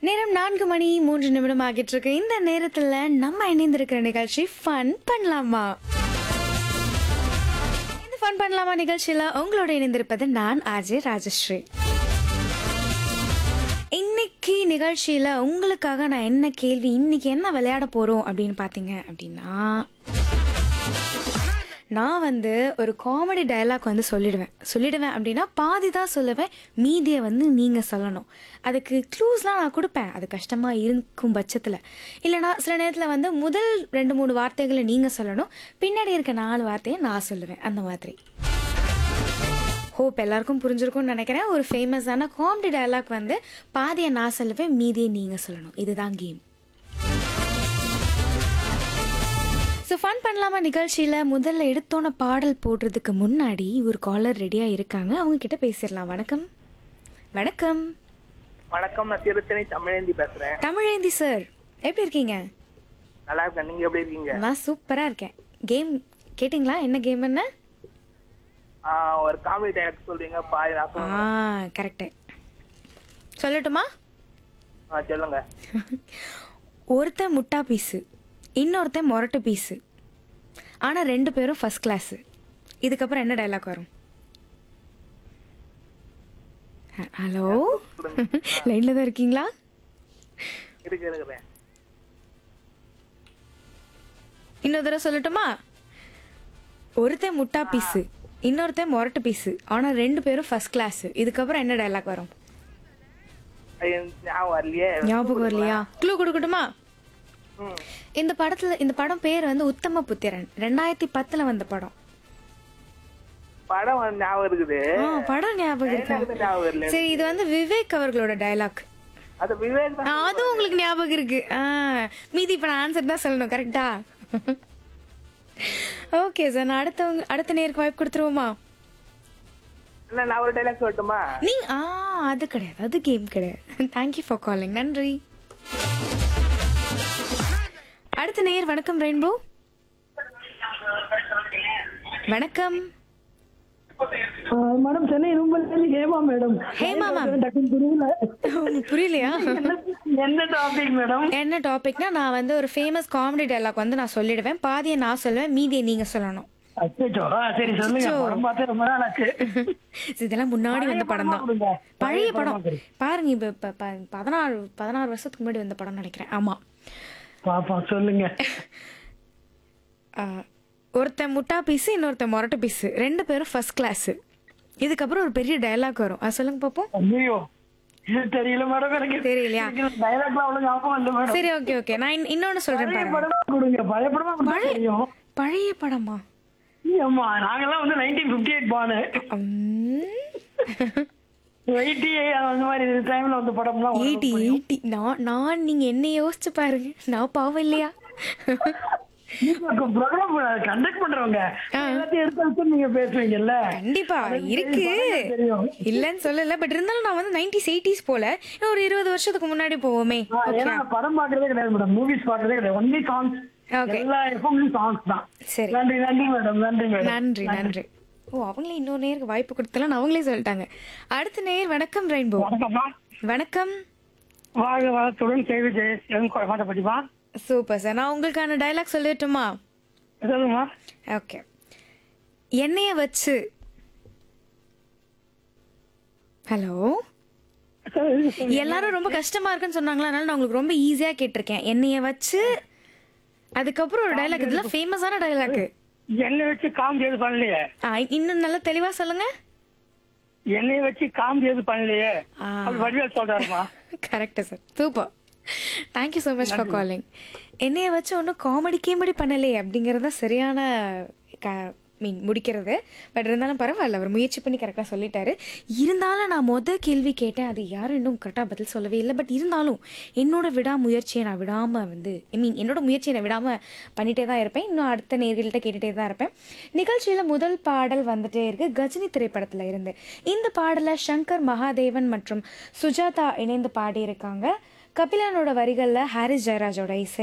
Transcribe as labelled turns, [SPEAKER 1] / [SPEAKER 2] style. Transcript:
[SPEAKER 1] நேரம் நான்கு மணி மூன்று நிமிடம் ஆகிட்டு இருக்கு இந்த நேரத்துல நம்ம இணைந்திருக்கிற நிகழ்ச்சி ஃபன் பண்ணலாமா இந்த ஃபன் பண்ணலாமா நிகழ்ச்சியில உங்களோட இணைந்திருப்பது நான் அஜய் ராஜஸ்ரீ இன்னைக்கு நிகழ்ச்சியில உங்களுக்காக நான் என்ன கேள்வி இன்னைக்கு என்ன விளையாட போறோம் அப்படின்னு பாத்தீங்க அப்படின்னா நான் வந்து ஒரு காமெடி டயலாக் வந்து சொல்லிடுவேன் சொல்லிடுவேன் அப்படின்னா பாதி தான் சொல்லுவேன் மீதியை வந்து நீங்கள் சொல்லணும் அதுக்கு க்ளூஸ்லாம் நான் கொடுப்பேன் அது கஷ்டமாக இருக்கும் பட்சத்தில் இல்லைனா சில நேரத்தில் வந்து முதல் ரெண்டு மூணு வார்த்தைகளை நீங்கள் சொல்லணும் பின்னாடி இருக்க நாலு வார்த்தையை நான் சொல்லுவேன் அந்த மாதிரி ஹோப் எல்லாருக்கும் புரிஞ்சிருக்கும்னு நினைக்கிறேன் ஒரு ஃபேமஸான காமெடி டயலாக் வந்து பாதியை நான் சொல்லுவேன் மீதியை நீங்கள் சொல்லணும் இதுதான் கேம் ஸோ ஃபன் பண்ணலாமா நிகழ்ச்சியில் முதல்ல எடுத்தோன பாடல் போடுறதுக்கு முன்னாடி ஒரு காலர் ரெடியாக இருக்காங்க அவங்க கிட்ட பேசிடலாம் வணக்கம் வணக்கம்
[SPEAKER 2] வணக்கம் நான் திருத்தணி தமிழேந்தி பேசுறேன்
[SPEAKER 1] தமிழேந்தி சார் எப்படி இருக்கீங்க
[SPEAKER 2] நல்லா இருக்கேன் நீங்க எப்படி இருக்கீங்க
[SPEAKER 1] நான் சூப்பராக இருக்கேன் கேம் கேட்டிங்களா என்ன கேம் என்ன
[SPEAKER 2] ஆஹ் ஒரு காமெடி டைலாக் சொல்றீங்க பாய் நான்
[SPEAKER 1] ஆ
[SPEAKER 2] சொல்றேன்.
[SPEAKER 1] கரெக்டு சொல்லட்டுமா
[SPEAKER 2] ஆ, சொல்லுங்க
[SPEAKER 1] ஒருத்தன் முட்டா பீஸு இன்னொருத்தன் மொரட்டு பீஸு ஆனால் ரெண்டு பேரும் ஃபர்ஸ்ட் கிளாஸு இதுக்கப்புறம் என்ன டைலாக் வரும் ஹ- ஹலோ லைனில் தான் இருக்கீங்களா
[SPEAKER 2] இருக்கு இருக்கிறேன்
[SPEAKER 1] இன்னொரு தடவை சொல்லட்டுமா ஒருத்தன் முட்டா பீஸு இன்னொருத்தன் மொரட்டு பீஸு ஆனால் ரெண்டு பேரும் ஃபர்ஸ்ட் கிளாஸு இதுக்கப்புறம் என்ன டைலாக் வரும்
[SPEAKER 2] அது எனக்கு ஞாபகம் வரலையே
[SPEAKER 1] ஞாபகம் இல்லையா க்ளூ கொடுக்கட்டுமா
[SPEAKER 2] ம்.
[SPEAKER 1] இந்த படத்துல இந்த படம் பேர் வந்து உத்தம புத்திரன் ரெண்டாயிரத்தி பத்துல வந்த படம்
[SPEAKER 2] படம் வந்து ஞாபகம் இருக்குது
[SPEAKER 1] ஆ படம் ஞாபகம் இருக்கா
[SPEAKER 2] எனக்கு ஞாபகம் வரல
[SPEAKER 1] சரி இது வந்து விவேக் அவர்களோட டயலாக்
[SPEAKER 2] அது விவேக் தான்
[SPEAKER 1] அதுவும் உங்களுக்கு ஞாபகம் இருக்கு ஆ மீதி இப்ப நான் ஆன்சர் தான் சொல்லணும் கரெக்டா ஓகே சார் நான் அடுத்தவங்க அடுத்த நேருக்கு வாய்ப்பு கொடுத்துருவோமா
[SPEAKER 2] இல்ல நான் ஒரு டைலாக் சொல்லட்டுமா
[SPEAKER 1] நீ ஆ அது கிடையாது அது கேம் கிடையாது தேங்க்யூ ஃபார் காலிங் நன்றி அடுத்த நேர் வணக்கம் ரெயின்போ வணக்கம்
[SPEAKER 3] மேடம் சென்னை ரூம்பல் ஹேமா மேடம்
[SPEAKER 1] ஹேமா மேம்
[SPEAKER 3] டக்குன்னு புரியல
[SPEAKER 1] உங்களுக்கு புரியலையா
[SPEAKER 3] என்ன டாபிக் மேடம்
[SPEAKER 1] என்ன டாபிக்னா நான் வந்து ஒரு ஃபேமஸ் காமெடி டைலாக் வந்து நான் சொல்லிடுவேன் பாதியை நான் சொல்லுவேன் மீதியை நீங்க சொல்லணும்
[SPEAKER 3] அச்சோ சரி சொல்லுங்க
[SPEAKER 1] அச்சோ.
[SPEAKER 3] படம் பார்த்து ரொம்ப நாள் ஆச்சு
[SPEAKER 1] இதெல்லாம் முன்னாடி வந்த படம் தான்
[SPEAKER 3] கொடுங்க.
[SPEAKER 1] பழைய
[SPEAKER 3] பழைய
[SPEAKER 1] படம்
[SPEAKER 3] படமா கொடுங்க.
[SPEAKER 1] பாருங்க இப்ப இப்ப ப- பதினாறு பதினாறு வருஷத்துக்கு முன்னாடி வந்த படம் நினைக்கிறேன் ஆமா
[SPEAKER 3] பாப்பா சொல்லுங்க
[SPEAKER 1] ஆ, ஒருத்தன் முட்டா பீஸு இன்னொருத்தன் மொரட்டு பீஸு ரெண்டு பேரும் ஃபர்ஸ்ட் கிளாஸு இதுக்கப்புறம் ஒரு பெரிய டயலாக் வரும் அது சொல்லுங்க பாப்போம்
[SPEAKER 3] ஐயோ இது தெரியல மேடம் எனக்கு
[SPEAKER 1] தெரியலையா?
[SPEAKER 3] டைலாக்லாம் அவ்வளவு ஞாபகம் இல்லை மேடம்
[SPEAKER 1] சரி ஓகே ஓகே நான் இன்- இன்னொன்னு சொல்றேன்
[SPEAKER 3] பழைய
[SPEAKER 1] பாருங்க
[SPEAKER 3] படமா கொடுங்க பழைய படமா கொடுத்தா
[SPEAKER 1] பழைய
[SPEAKER 3] தெரியும்
[SPEAKER 1] பழைய படமா
[SPEAKER 3] ஆமா நாங்கெல்லாம் வந்து நைன்டீன் பிப்டி எயிட் பானு எயிட்டி அந்த மாதிரி டைம்ல வந்த படம்லாம்
[SPEAKER 1] எயிட்டி எயிட்டி நான் நான் நீங்க என்ன யோசிச்சு பாருங்க நான் பாவம் இல்லையா
[SPEAKER 3] ப்ரோக்ராம் கண்டக்ட் பண்றவங்க எல்லாத்தையும் எடுத்து வச்சு நீங்க பேசுவீங்கல்ல
[SPEAKER 1] கண்டிப்பா இருக்கு
[SPEAKER 3] தெரியும்.
[SPEAKER 1] இல்லன்னு சொல்லல பட் இருந்தாலும் நான் வந்து நைன்டிஸ் எயிட்டிஸ் போல இன்னும் ஒரு இருபது வருஷத்துக்கு முன்னாடி போவோமே
[SPEAKER 3] ஆ, ஏன்னா நான் படம் பாக்குறதே கிடையாது மேடம் மூவிஸ் பாக்குறதே கிடையாது ஒன்லி சாங்ஸ்
[SPEAKER 1] Okay.
[SPEAKER 3] எல்லா எஃப்எம்லயும் சாங்ஸ் தான்
[SPEAKER 1] சரி
[SPEAKER 3] நன்றி நன்றி மேடம் நன்றி மேடம்
[SPEAKER 1] நன்றி நன்றி ஓ அவங்களே இன்னொரு நேருக்கு வாய்ப்பு கொடுத்தலாம் அவங்களே சொல்லிட்டாங்க அடுத்த நேர் வணக்கம் ரெயின்போ
[SPEAKER 3] வணக்கம்மா
[SPEAKER 1] வணக்கம்
[SPEAKER 3] வாழ்க வளத்துடன் கேள்வி ஜெயன் மாட்டப்பட்டிமா
[SPEAKER 1] சூப்பர் சார் நான் உங்களுக்கான டயலாக் சொல்லட்டுமா
[SPEAKER 3] சொல்லுங்கம்மா
[SPEAKER 1] ஓகே எண்ணெய வச்சு ஹலோ
[SPEAKER 3] சொல்லுங்க, சொல்லுங்க.
[SPEAKER 1] எல்லாரும் ரொம்ப கஷ்டமா இருக்குன்னு சொன்னாங்களா அதனால நான் உங்களுக்கு ரொம்ப ஈஸியா கேட்டிருக்கேன் எண்ணெய வச்சு அதுக்கப்புறம் ஒரு டயலாக் இதெல்லாம் ஃபேமஸான டயலாக்
[SPEAKER 3] என்னை வச்சு காமெடி எது பண்ணலையே
[SPEAKER 1] இன்னும் நல்லா தெளிவா சொல்லுங்க
[SPEAKER 3] என்னைய வச்சு காமெடி எது பண்ணலையே
[SPEAKER 1] ஆ.
[SPEAKER 3] அது வடிவேல் சொல்றாருமா
[SPEAKER 1] correct sir super thank you so much for calling என்னைய வச்சு ஒன்றும் காமெடி கீமெடி பண்ணலையே அப்படிங்கிறது தான் சரியான க மீன் முடிக்கிறது பட் இருந்தாலும் பரவாயில்ல அவர் முயற்சி பண்ணி கரெக்டாக சொல்லிட்டாரு இருந்தாலும் நான் மொதல் கேள்வி கேட்டேன் அது யாரும் இன்னும் கரெக்டாக பதில் சொல்லவே இல்லை பட் இருந்தாலும் என்னோட விடாமுயற்சியை நான் விடாமல் வந்து ஐ மீன் என்னோட முயற்சியை நான் விடாமல் பண்ணிட்டே தான் இருப்பேன் இன்னும் அடுத்த நேர்கள்ட்ட கேட்டுகிட்டே தான் இருப்பேன் நிகழ்ச்சியில் முதல் பாடல் வந்துட்டே இருக்கு கஜினி திரைப்படத்தில் இருந்து இந்த பாடலை சங்கர் மகாதேவன் மற்றும் சுஜாதா இணைந்து பாடியிருக்காங்க கபிலனோட வரிகளில் ஹாரிஸ் ஜெயராஜோட இசை